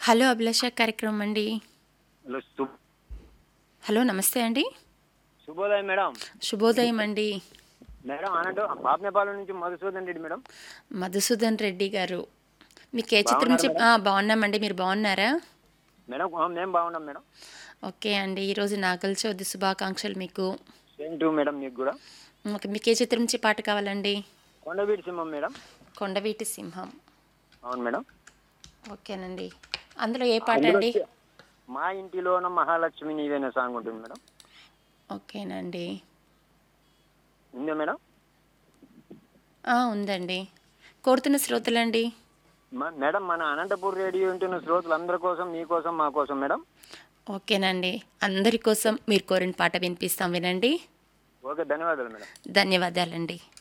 hello అభిలాష కార్యక్రమం అండి hello శు- హలో నమస్తే అండి శుభోదయం మేడం శుభోదయం అండి మేడం అన్నట్టు పాపనేపాలెం నుంచి మధుసూదన్ రెడ్డి మేడం మధుసూదన్ రెడ్డి గారు మీకు ఏ చిత్రం చెప్ ఆ, బాగున్నామండి మీరు బాగున్నారా మేడం ఆ, మేము బాగున్నాం మేడం ఓకే అండి ఈరోజు నాగల చవితి శుభాకాంక్షలు మీకు సేమ్ టూ మేడం మీకు కూడా ఓకే మీకు ఏ చిత్రం నుంచి పాట కావాలండి కొండవీటి సింహం మేడం కొండవీటి సింహం అవును మేడం ఓకేనండి అందులో ఏ పాట అందులో అండి వచ్చి మా ఇంటిలోన మహాలక్ష్మి నీవేనా సాంగ్ ఉంటుంది మేడం ఓకేనండి ఉందా మేడం ఆ, ఉందండి కోరుతున్న శ్రోతలండి మ- మేడం మన అనంతపూర్ రేడియో వింటున్న శ్రోతలందరి కోసం మీకోసం మా కోసం మేడం ఓకేనండి అందరి కోసం మీరు కోరిన పాట వినిపిస్తాం వినండి ఓకే ధన్యవాదాలు మేడం ధన్యవాదాలండి